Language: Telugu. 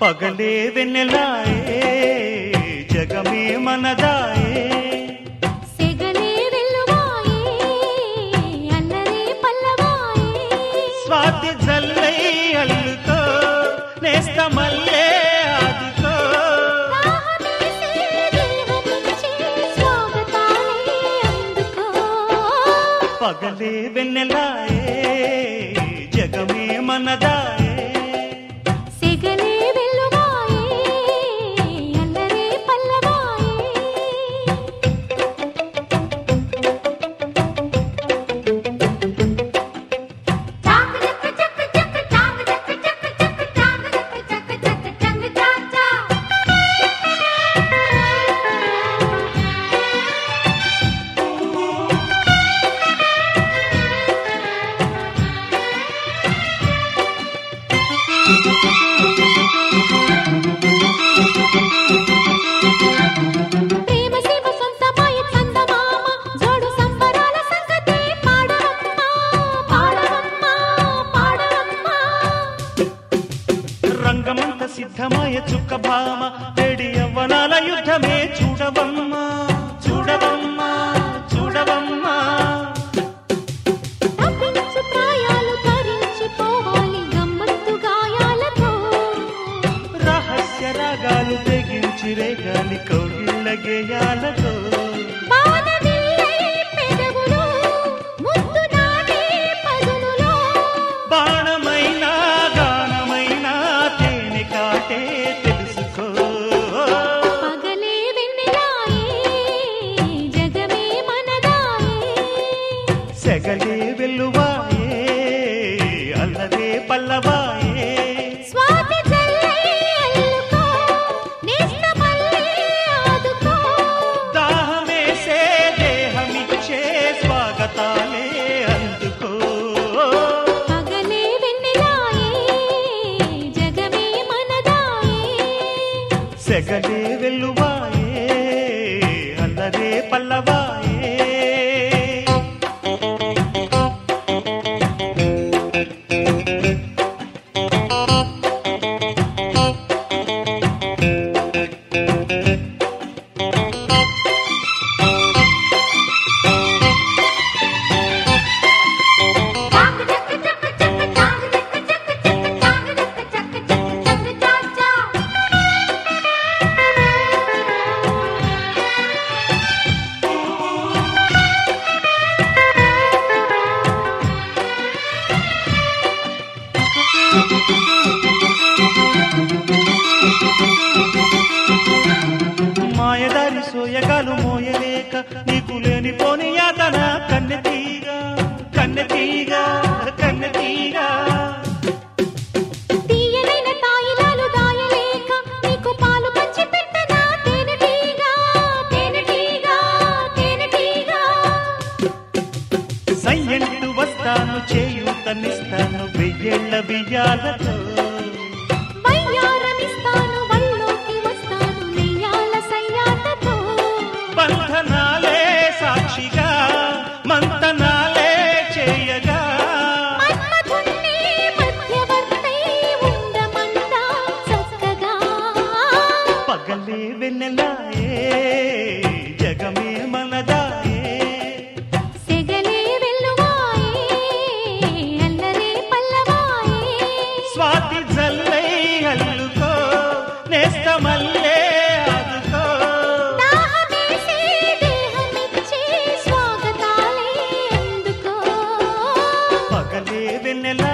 పగలే వెన్నెలాయే జగమే మనదాయే సెగలే వెల్లువాయే అల్లరే పల్లవాయే స్వాతి జల్లై అల్లుతో నేస్త మల్లే ఆదుకో రాహమేసే దేహమిచ్చే స్వాగతాలే అందుకో పగలే వెన్నెలాయే జగమే మనదాయే సెగలే వెల్లువాయే అల్లరే పల్లవాయే ప్రేమ శివ సొంతమాయ చందమామ జోడు సంబరాల సంగతే పాడవమ్మా పాడవమ్మా పాడవమ్మా రంగమంత సిద్ధమాయ చుక్క భామ వేడి యవ్వనాల యుద్ధమే చూడవమ్మా చూడవమ్మా చూడవమ్మా తప్పించు ప్రాయాలు తరించిపోవాలి గమ్మత్తు గాయాలతో రహస్య రాగాలు తెగించి రేగాలి కౌగిళ్ళ గేయాలతో బాణవిల్లై పెదవులో ముద్దు నాటే పదునులో బాణమైన గానమైన తేనె కాటే తెలుసుకో పగలే వెన్నెలాయే జగమే మనదాయే సెగలే వెల్లువాయే అల్లదే పల్లవాయే స్వాతి జల్లై అల్లుకో నేస్త మల్లె ఆదుకో దాహమేసే దేహమిచ్చే స్వాగతాలే అందుకో పగలే వెన్నెలాయే జగమే మనదాయే సెగలే వెల్లువాయే అల్లదే పల్లవాయే మాయదారి సోయగాలు మోయలేక నీకు లేని పోని యాతన కన్నెతీగ కన్నెతీగ కన్నెతీగ తీయనైన తాయిలాలు దాయలేక నీకు పాలు పంచి పెట్టనా తేనెటీగా తేనెటీగా తేనెటీగా సయ్యంటు వస్తాను చేయూతనిస్తాను వెయ్యేళ్ల బియ్యాలతో వయ్యారమిస్తాను వల్లోకి వస్తాను నెయ్యాల సయ్యాటతో బంధనాలే సాక్షిగా మంతనాలే చేయగా మన్మధుణ్ణి మధ్యవర్తై ఉండమంటా చక్కగా పగలే వెన్నెలాయే జగమే మనదాయే సెగలే వెల్లువాయే అల్లరే పల్లవాయే స్వాతి జల్లై అల్లుకో నేస్త మల్లే ఆదుకో దాహమేసే దేహమిచ్చే స్వాగతాలే అందుకో పగలే వెన్నెల